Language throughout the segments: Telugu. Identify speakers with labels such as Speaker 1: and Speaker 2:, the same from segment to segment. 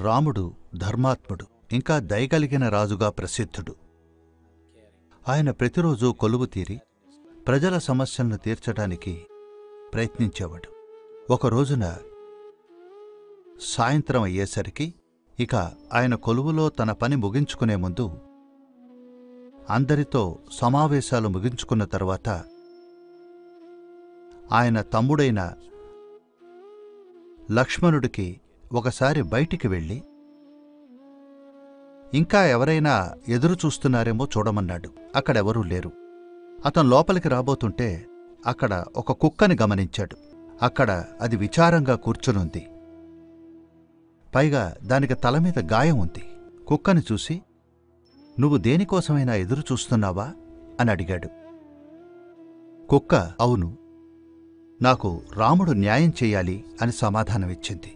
Speaker 1: రాముడు ధర్మాత్ముడు ఇంకా దయగలిగిన రాజుగా ప్రసిద్ధుడు ఆయన ప్రతిరోజు కొలువు తీరి ప్రజల సమస్యలను తీర్చడానికి ప్రయత్నించేవాడు ఒక రోజున సాయంత్రం అయ్యేసరికి ఇక ఆయన కొలువులో తన పని ముగించుకునే ముందు అందరితో సమావేశాలు ముగించుకున్న తర్వాత ఆయన తమ్ముడైన లక్ష్మణుడికి ఒకసారి బయటికి వెళ్ళి ఇంకా ఎవరైనా ఎదురు చూస్తున్నారేమో చూడమన్నాడు అక్కడెవరూ లేరు అతను లోపలికి రాబోతుంటే అక్కడ ఒక కుక్కని గమనించాడు అక్కడ అది విచారంగా కూర్చునుంది పైగా దానికి తల మీద గాయం ఉంది కుక్కని చూసి నువ్వు దేనికోసమైనా ఎదురు చూస్తున్నావా అని అడిగాడు కుక్క అవును నాకు రాముడు న్యాయం చెయ్యాలి అని సమాధానమిచ్చింది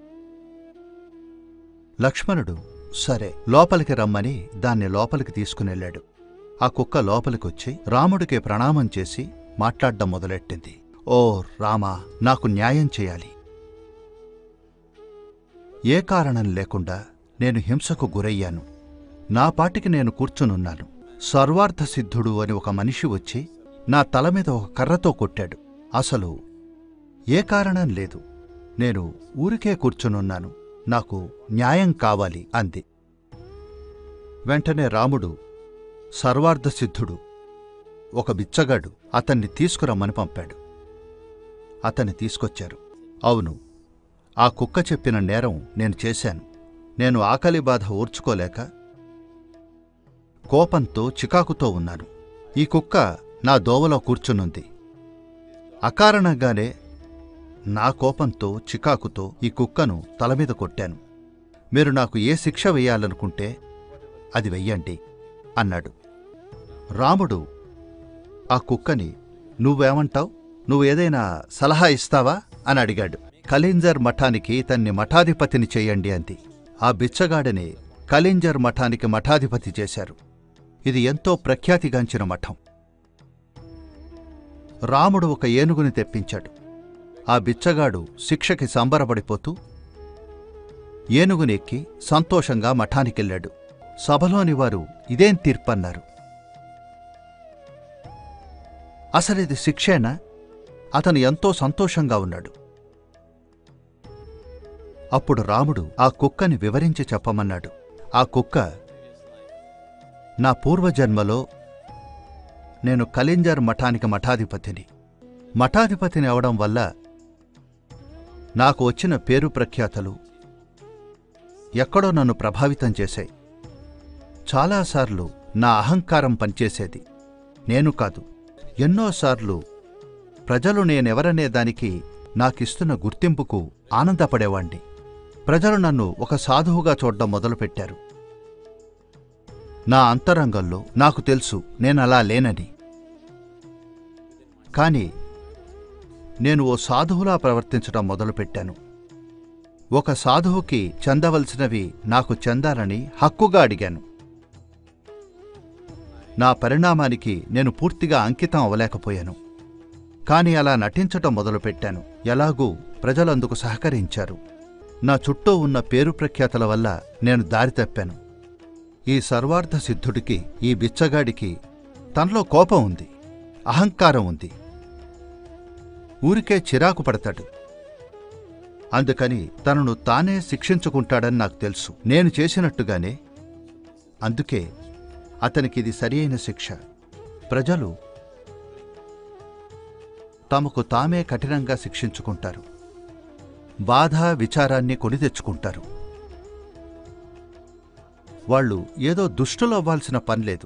Speaker 1: లక్ష్మణుడు సరే లోపలికి రమ్మని దాన్ని లోపలికి తీసుకునెళ్ళాడు ఆ కుక్క లోపలికొచ్చి రాముడికి ప్రణామం చేసి మాట్లాడ్డం మొదలెట్టింది ఓ రామా నాకు న్యాయం చేయాలి ఏ కారణం లేకుండా నేను హింసకు గురయ్యాను నా పాటికి నేను కూర్చునున్నాను సర్వార్థ సిద్ధుడు అని ఒక మనిషి వచ్చి నా తల మీద ఒక కర్రతో కొట్టాడు అసలు ఏ కారణం లేదు నేను ఊరికే కూర్చునున్నాను నాకు న్యాయం కావాలి అంది వెంటనే రాముడు సర్వార్థసిద్ధుడు ఒక బిచ్చగాడు అతన్ని తీసుకురమ్మని పంపాడు అతన్ని తీసుకొచ్చారు అవును ఆ కుక్క చెప్పిన నేరం నేను చేశాను నేను ఆకలి బాధ ఓర్చుకోలేక కోపంతో చికాకుతో ఉన్నాను ఈ కుక్క నా దోవలో కూర్చునుంది అకారణంగానే నా కోపంతో చికాకుతో ఈ కుక్కను తలమీద కొట్టాను మీరు నాకు ఏ శిక్ష వెయ్యాలనుకుంటే అది వెయ్యండి అన్నాడు రాముడు ఆ కుక్కని నువ్వేమంటావ్ నువ్వు ఏదైనా సలహా ఇస్తావా అని అడిగాడు కలీంజర్ మఠానికి ఇతన్ని మఠాధిపతిని చెయ్యండి అంది ఆ బిచ్చగాడిని కలీంజర్ మఠానికి మఠాధిపతి చేశారు ఇది ఎంతో ప్రఖ్యాతిగాంచిన మఠం రాముడు ఒక ఏనుగుని తెప్పించాడు ఆ బిచ్చగాడు శిక్షకి సంబరపడిపోతూ ఏనుగుని ఎక్కి సంతోషంగా మఠానికెళ్ళాడు సభలోని వారు ఇదేం తీర్పన్నారు అసలిది శిక్షేనా అతను ఎంతో సంతోషంగా ఉన్నాడు అప్పుడు రాముడు ఆ కుక్కని వివరించి చెప్పమన్నాడు ఆ కుక్క నా పూర్వజన్మలో నేను కలింజర్ మఠానికి మఠాధిపతిని మఠాధిపతిని అవడం వల్ల నాకు వచ్చిన పేరు ప్రఖ్యాతలు ఎక్కడో నన్ను ప్రభావితం చేశాయి చాలాసార్లు నా అహంకారం పనిచేసేది నేను కాదు ఎన్నోసార్లు ప్రజలు నేనెవరనే దానికి నాకిస్తున్న గుర్తింపుకు ఆనందపడేవాణ్ణి ప్రజలు నన్ను ఒక సాధువుగా చూడ్డం మొదలుపెట్టారు నా అంతరంగంలో నాకు తెలుసు నేనలా లేనని కాని నేను ఓ సాధువులా ప్రవర్తించడం మొదలుపెట్టాను ఒక సాధువుకి చెందవలసినవి నాకు చెందాలని హక్కుగా అడిగాను నా పరిణామానికి నేను పూర్తిగా అంకితం అవ్వలేకపోయాను కాని అలా నటించటం మొదలుపెట్టాను ఎలాగూ ప్రజలందుకు సహకరించారు నా చుట్టూ ఉన్న పేరు ప్రఖ్యాతల వల్ల నేను దారి తప్పాను ఈ సర్వార్థ సిద్ధుడికి ఈ బిచ్చగాడికి తనలో కోపం ఉంది అహంకారం ఉంది ఊరికే చిరాకు పడతాడు అందుకని తనను తానే శిక్షించుకుంటాడని నాకు తెలుసు నేను చేసినట్టుగానే అందుకే అతనికిది సరియైన శిక్ష ప్రజలు తమకు తామే కఠినంగా శిక్షించుకుంటారు బాధ విచారాన్ని కొని తెచ్చుకుంటారు వాళ్ళు ఏదో దుష్టులు అవ్వాల్సిన పనిలేదు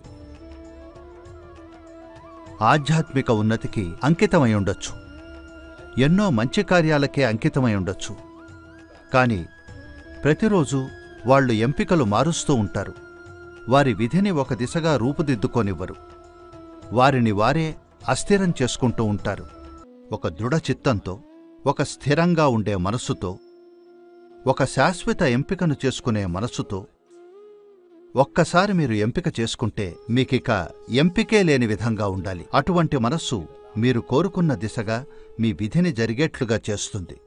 Speaker 1: ఆధ్యాత్మిక ఉన్నతికి అంకితమై ఉండొచ్చు ఎన్నో మంచి కార్యాలకే అంకితమై ఉండొచ్చు కాని ప్రతిరోజు వాళ్ళు ఎంపికలు మారుస్తూ ఉంటారు వారి విధిని ఒక దిశగా రూపుదిద్దుకోనివ్వరు వారిని వారే అస్థిరం చేసుకుంటూ ఉంటారు ఒక దృఢ చిత్తంతో ఒక స్థిరంగా ఉండే మనస్సుతో ఒక శాశ్వత ఎంపికను చేసుకునే మనస్సుతో ఒక్కసారి మీరు ఎంపిక చేసుకుంటే మీకిక ఎంపికే లేని విధంగా ఉండాలి అటువంటి మనస్సు మీరు కోరుకున్న దిశగా మీ విధిని జరిగేట్లుగా చేస్తుంది